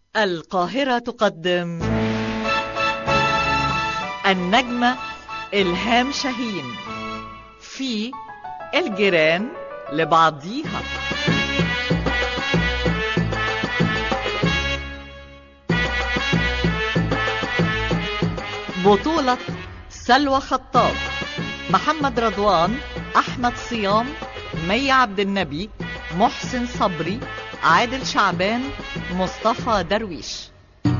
القاهرة تقدم النجمة إلهام شاهين في الجيران لبعضيها بطولة سلوى خطاب محمد رضوان أحمد صيام مي عبد النبي محسن صبري عادل شعبان مصطفى درويش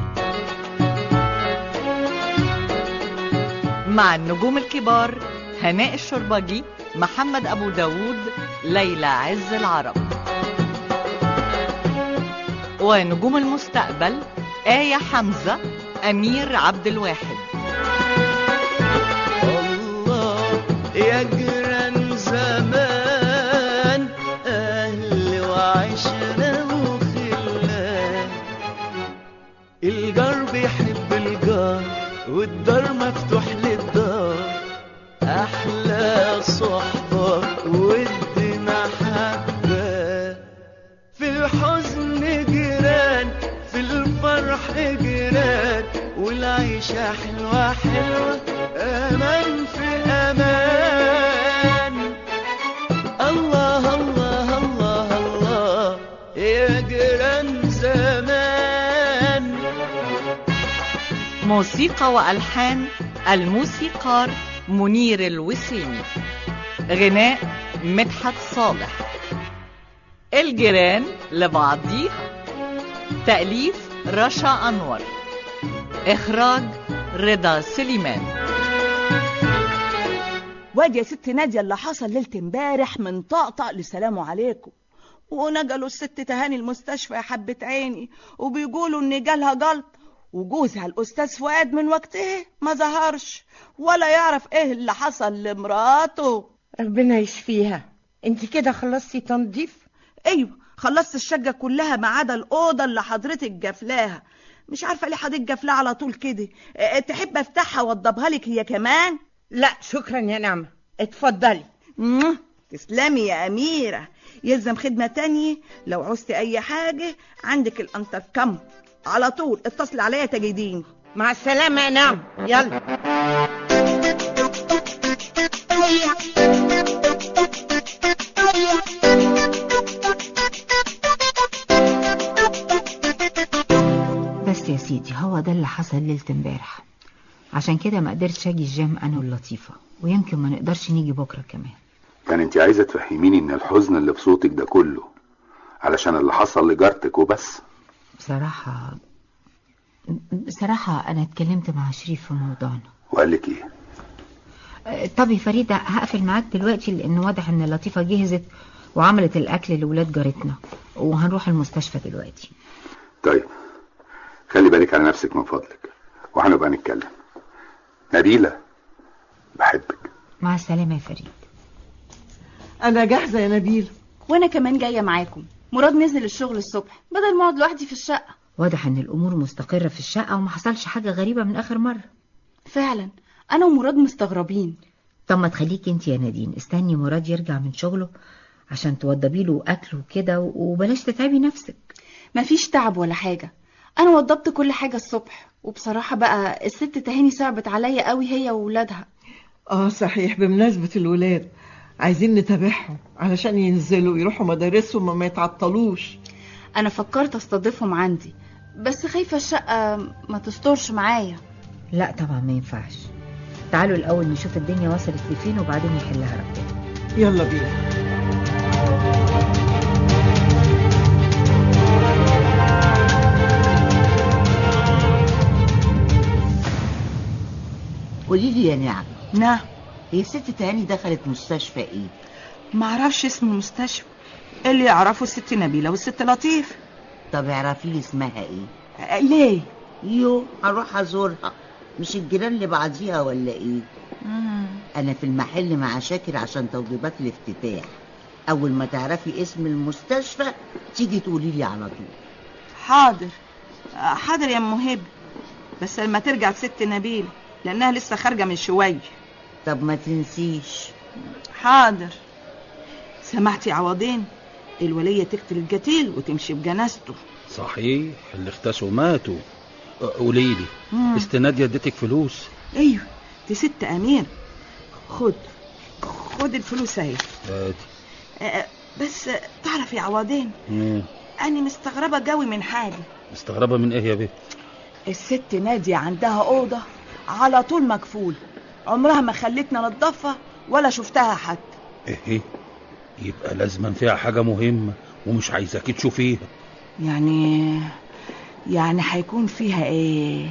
مع النجوم الكبار هناء الشربجي محمد أبو داود ليلى عز العرب ونجوم المستقبل آية حمزة أمير عبد الواحد الله يا جيران زمان أهل وعشرة وخلان الجار بيحب الجار والدار مفتوح للدار أحلى صحبة ود محبة في الحزن جيران في الفرح جيران والعيشة حلوة حلوة أمان في أمان الله الله الله الله يا جيران زمان موسيقى وألحان الموسيقار منير الوسيمي غناء مدحت صالح الجيران لبعضيها تأليف رشا أنور إخراج رضا سليمان وادي يا ست نادية اللي حصل ليلة امبارح من طقطق لسلام عليكم ونقلوا الست تهاني المستشفى يا حبة عيني وبيقولوا ان جالها جلط وجوزها الاستاذ فؤاد من وقتها ما ظهرش ولا يعرف ايه اللي حصل لمراته ربنا يشفيها انت كده خلصتي تنظيف ايوه خلصت الشقة كلها ما عدا الأوضة اللي حضرتك جافلاها مش عارفة ليه حضرتك جافلاها على طول كده اه، تحب افتحها واضبها لك هي كمان لا شكرا يا نعمة اتفضلي مم، تسلمي يا أميرة يلزم خدمة تانية لو عوزتي أي حاجة عندك الانتركم على طول اتصل عليا تجديني مع السلامة يا نعمة يلا بس يا سيدي هو ده اللي حصل ليلة امبارح عشان كده ما قدرتش اجي الجيم انا واللطيفة ويمكن ما نقدرش نيجي بكرة كمان يعني انت عايزه تفهميني ان الحزن اللي في صوتك ده كله علشان اللي حصل لجارتك وبس بصراحة بصراحة انا اتكلمت مع شريف في موضوعنا وقال لك ايه أه، طب يا فريدة هقفل معاك دلوقتي لان واضح ان لطيفة جهزت وعملت الاكل لولاد جارتنا وهنروح المستشفى دلوقتي طيب خلي بالك على نفسك من فضلك وهنبقى نتكلم نبيلة بحبك مع السلامة يا فريد انا جاهزه يا نبيل وانا كمان جايه معاكم مراد نزل الشغل الصبح بدل ما اقعد لوحدي في الشقه واضح ان الامور مستقرة في الشقة وما حصلش حاجة غريبة من اخر مرة فعلا انا ومراد مستغربين طب ما تخليكي انت يا نادين استني مراد يرجع من شغله عشان توضبي له اكل وكده وبلاش تتعبي نفسك مفيش تعب ولا حاجه انا وضبت كل حاجه الصبح وبصراحه بقى الست تهاني صعبت عليا قوي هي وولادها اه صحيح بمناسبه الولاد عايزين نتابعهم علشان ينزلوا يروحوا مدارسهم وما يتعطلوش انا فكرت استضيفهم عندي بس خايفه الشقه ما تستورش معايا لا طبعا ما ينفعش تعالوا الاول نشوف الدنيا وصلت لفين وبعدين يحلها ربنا يلا بينا قولي لي يا نعم نعم هي الست تهاني دخلت مستشفى ايه معرفش اسم المستشفى اللي يعرفه الست نبيلة والست لطيف طب اعرفي لي اسمها ايه اه، ليه يو هروح ازورها مش الجيران لبعضيها ولا ايه انا في المحل مع شاكر عشان توضيبات الافتتاح اول ما تعرفي اسم المستشفى تيجي تقولي لي على طول حاضر اه، حاضر يا ام هبه بس لما ترجع ست نبيلة لانها لسه خارجة من شوية طب ما تنسيش حاضر سمعتي عوضين الولية تقتل القتيل وتمشي بجنازته صحيح اللي اختسوا ماتوا أه، قولي لي مم. استناد اديتك فلوس ايوه دي ست امير خد خد الفلوس اهي هاتي آه، بس تعرف يا عوضين مم. انا مستغربه قوي من حاجه مستغربه من ايه يا بيه الست نادية عندها أوضة على طول مكفول عمرها ما خلتنا نضفها ولا شفتها حتى ايه يبقى لازما فيها حاجه مهمه ومش عايزاكي تشوفيها يعني يعني هيكون فيها ايه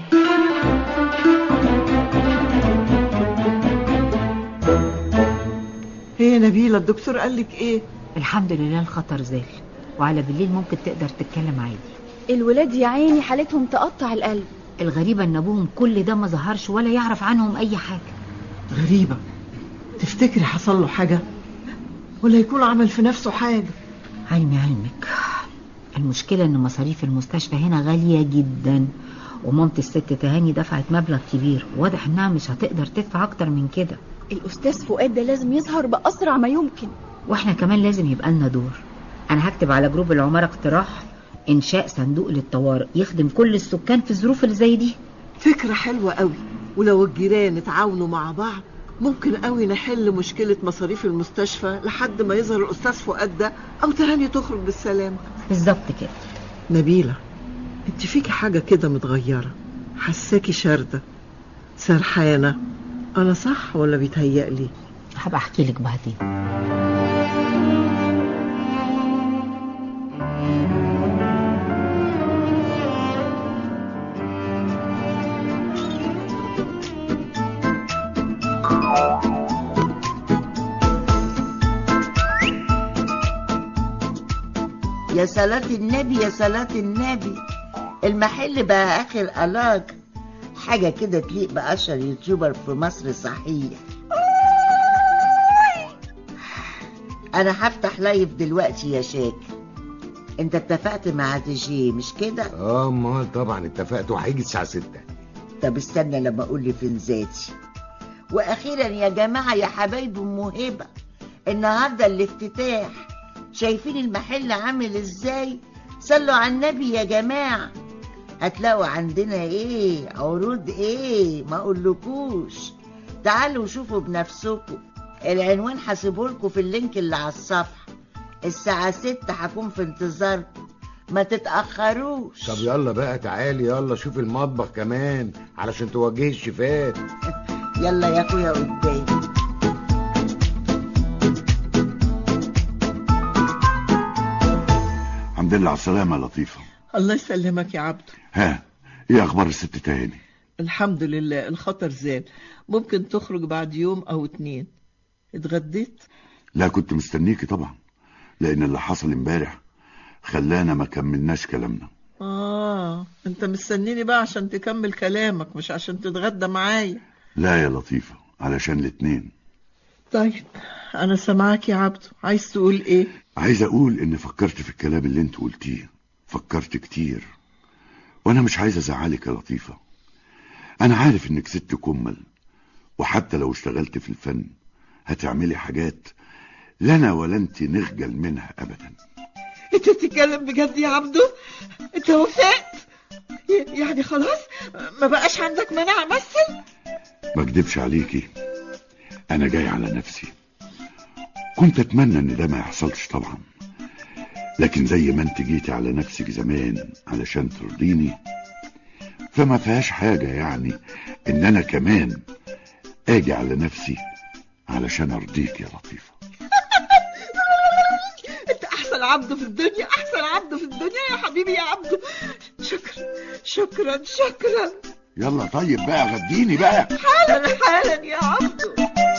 هي نبيلة الدكتور قال لك ايه الحمد لله الخطر زال وعلى بالليل ممكن تقدر تتكلم عادي الولاد يا عيني حالتهم تقطع القلب الغريبة ان ابوهم كل ده ما ظهرش ولا يعرف عنهم اي حاجة غريبة تفتكري حصل له حاجة ولا يكون عمل في نفسه حاجة علمي علمك المشكلة ان مصاريف المستشفى هنا غالية جدا ومامة الست تهاني دفعت مبلغ كبير واضح انها مش هتقدر تدفع اكتر من كده الأستاذ فؤاد ده لازم يظهر بأسرع ما يمكن واحنا كمان لازم يبقى لنا دور انا هكتب على جروب العمارة اقتراح انشاء صندوق للطوارئ يخدم كل السكان في الظروف اللي زي دي فكرة حلوة قوي ولو الجيران اتعاونوا مع بعض ممكن قوي نحل مشكلة مصاريف المستشفى لحد ما يظهر الأستاذ فؤاد ده أو تهاني تخرج بالسلامة بالظبط كده نبيلة انت فيكي حاجة كده متغيرة حساكي شاردة سرحانة أنا صح ولا بيتهيألي هبقى احكي لك بعدين يا صلاة النبي يا صلاة النبي المحل بقى آخر ألاج حاجة كده تليق بأشهر يوتيوبر في مصر صحيح أنا هفتح لايف دلوقتي يا شاك أنت اتفقت مع دي جي مش كده؟ اه امال طبعا اتفقت وهيجي الساعه 6 طب استنى لما أقول لي فين ذاتي وأخيرا يا جماعة يا حبايب أم هبة النهاردة الافتتاح شايفين المحل عامل ازاي صلوا على النبي يا جماعة هتلاقوا عندنا ايه عروض ايه ما اقولكوش تعالوا شوفوا بنفسكم العنوان هسيبهولكوا في اللينك اللي على الصفحة الساعة ستة هكون في انتظاركم ما تتأخروش طب يلا بقى تعالي يلا شوف المطبخ كمان علشان توجهي الشيفات يلا يا اخويا قدامي الحمد لله على السلامة يا لطيفة الله يسلمك يا عبد ها ايه اخبار الست تاني الحمد لله الخطر زاد ممكن تخرج بعد يوم أو اتنين اتغديت لا كنت مستنيكي طبعا لان اللي حصل امبارح خلانا ما كملناش كلامنا آه أنت مستنيني بقى عشان تكمل كلامك مش عشان تتغدى معايا لا يا لطيفة علشان الاتنين طيب أنا سامعاك يا عبد عايز تقول إيه عايز اقول ان فكرت في الكلام اللي انت قلتيه فكرت كتير وانا مش عايز ازعلك يا لطيفة انا عارف انك ست كمل وحتى لو اشتغلت في الفن هتعملي حاجات لا انا ولا انت نخجل منها ابدا أنت بتتكلم بجد يا عبدو أنت وافقت ي- يعني خلاص ما بقاش عندك مانع أمثل ما اكدبش عليكي انا جاي على نفسي كنت اتمنى ان ده ما يحصلش طبعا لكن زي ما انت جيتي على نفسك زمان علشان ترضيني فما فيهاش حاجة يعني ان انا كمان اجي على نفسي علشان ارضيك يا لطيفة أنت أحسن عبد في الدنيا أحسن عبد في الدنيا يا حبيبي يا عبدو شكرا شكرا شكرا يلا طيب بقى غديني بقى حالا حالا يا عبدو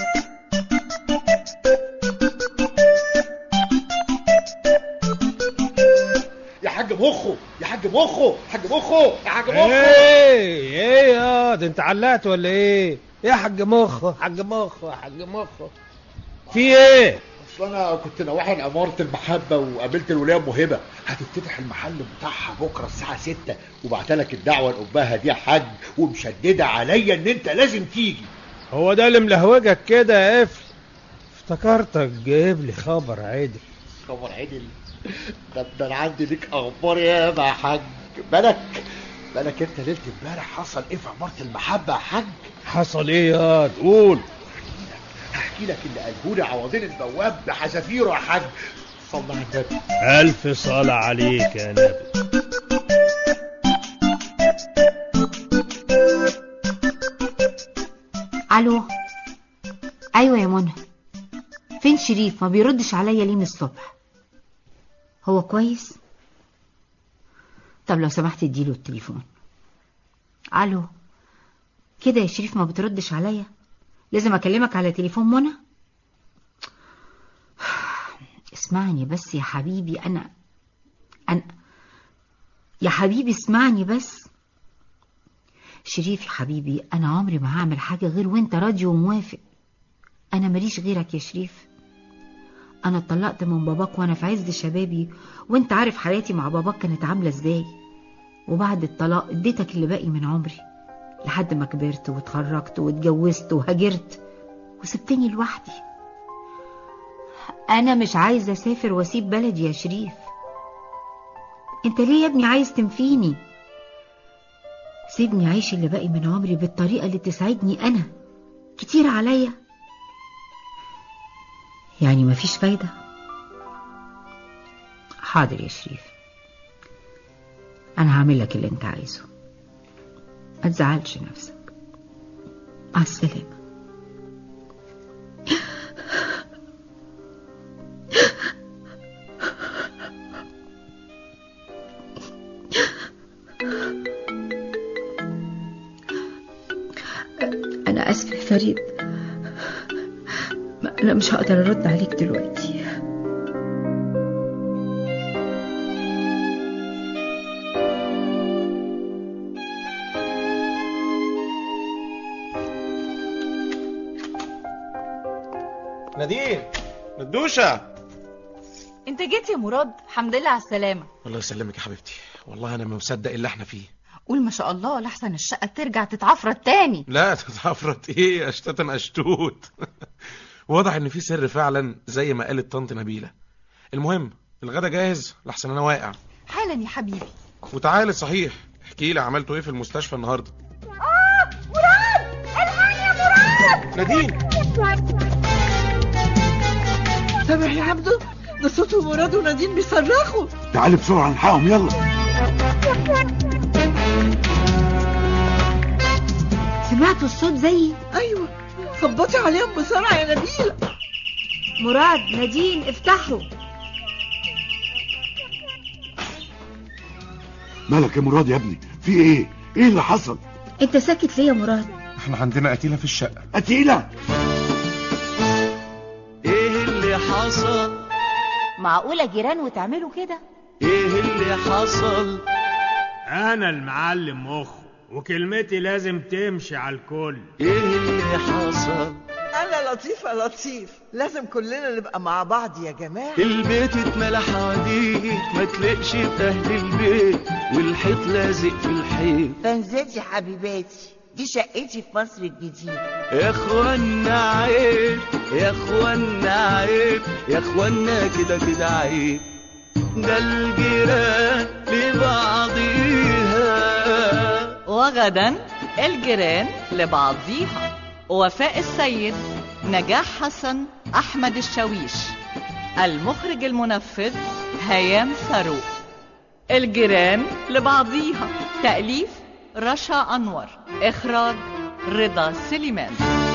يا حاج مخه يا حاج مخه حاج مخه يا حاج مخه ايه ايه يا ده انت علقت ولا ايه يا حاج مخ حاج مخ حاج مخ في ايه اصل انا كنت نواحي عمارة المحبة وقابلت الولاية ام هبة هتفتتح المحل بتاعها بكرة الساعة 6 وبعتلك الدعوة لأمها دي يا حاج ومشددة عليا ان انت لازم تيجي هو ده اللي ملهوجك كده يا قفل افتكرتك جايب لي خبر عدل خبر عدل ده ده انا عندي ليك اخبار يا يا حاج بالك بالك انت ليله امبارح حصل ايه في عماره المحبه يا حاج حصل ايه يا تقول هحكي لك اللي قاله لي عوضين البواب بحذافيره يا حاج صلى على النبي الف صلاة عليك يا نبي الو ايوه يا منى فين شريف ما بيردش عليا ليه من الصبح هو كويس طب لو سمحت اديله التليفون الو كده يا شريف ما بتردش عليا لازم اكلمك على تليفون منى اسمعني بس يا حبيبي انا انا يا حبيبي اسمعني بس شريف يا حبيبي انا عمري ما هعمل حاجه غير وانت راضي وموافق انا ماليش غيرك يا شريف انا اتطلقت من باباك وانا في عز شبابي وانت عارف حياتي مع باباك كانت عامله ازاي وبعد الطلاق اديتك اللي باقي من عمري لحد ما كبرت واتخرجت واتجوزت وهاجرت وسبتني لوحدي انا مش عايزه اسافر واسيب بلدي يا شريف انت ليه يا ابني عايز تنفيني سيبني اعيش اللي باقي من عمري بالطريقه اللي تسعدني انا كتير عليا يعني مفيش فايده حاضر يا شريف انا هعمل لك اللي انت عايزه ما تزعلش نفسك مع السلامه أنا آسفة يا فريد ما- أنا مش هقدر أرد عليك دلوقتي نادين ندوشة انت جيت يا مراد الحمد لله على السلامة الله يسلمك يا حبيبتي والله انا ما مصدق اللي احنا فيه قول ما شاء الله لحسن الشقة ترجع تتعفرت تاني لا تتعفرت ايه اشتتا اشتوت واضح ان في سر فعلا زي ما قالت طنط نبيلة المهم الغدا جاهز لحسن انا واقع حالا يا حبيبي وتعالي صحيح احكي لي عملتوا ايه في المستشفى النهارده مراد الحقني يا مراد نادين سامح يا عبده ده صوت مراد ونادين بيصرخوا تعالي بسرعة نلحقهم يلا سمعتوا الصوت زيي ايوه خبطي عليهم بسرعه يا نبيله مراد نادين افتحوا مالك يا مراد يا ابني في ايه ايه اللي حصل انت ساكت ليه يا مراد احنا عندنا قتيلة في الشقة قتيلة ايه اللي حصل معقولة جيران وتعملوا كده ايه اللي حصل انا المعلم مخ وكلمتي لازم تمشي على الكل ايه اللي حصل انا لطيف يا لطيف لازم كلنا نبقى مع بعض يا جماعه البيت اتملى حواديت ما تلاقش في اهل البيت والحيط لازق في الحيط تنزلتي حبيباتي دي شقتي في مصر الجديدة يا اخوانا عيب يا اخوانا عيب يا اخوانا كده كده عيب ده الجيران لبعضيها وغدا الجيران لبعضيها وفاء السيد نجاح حسن أحمد الشاويش المخرج المنفذ هيام فاروق الجيران لبعضيها تأليف رشا أنور إخراج رضا سليمان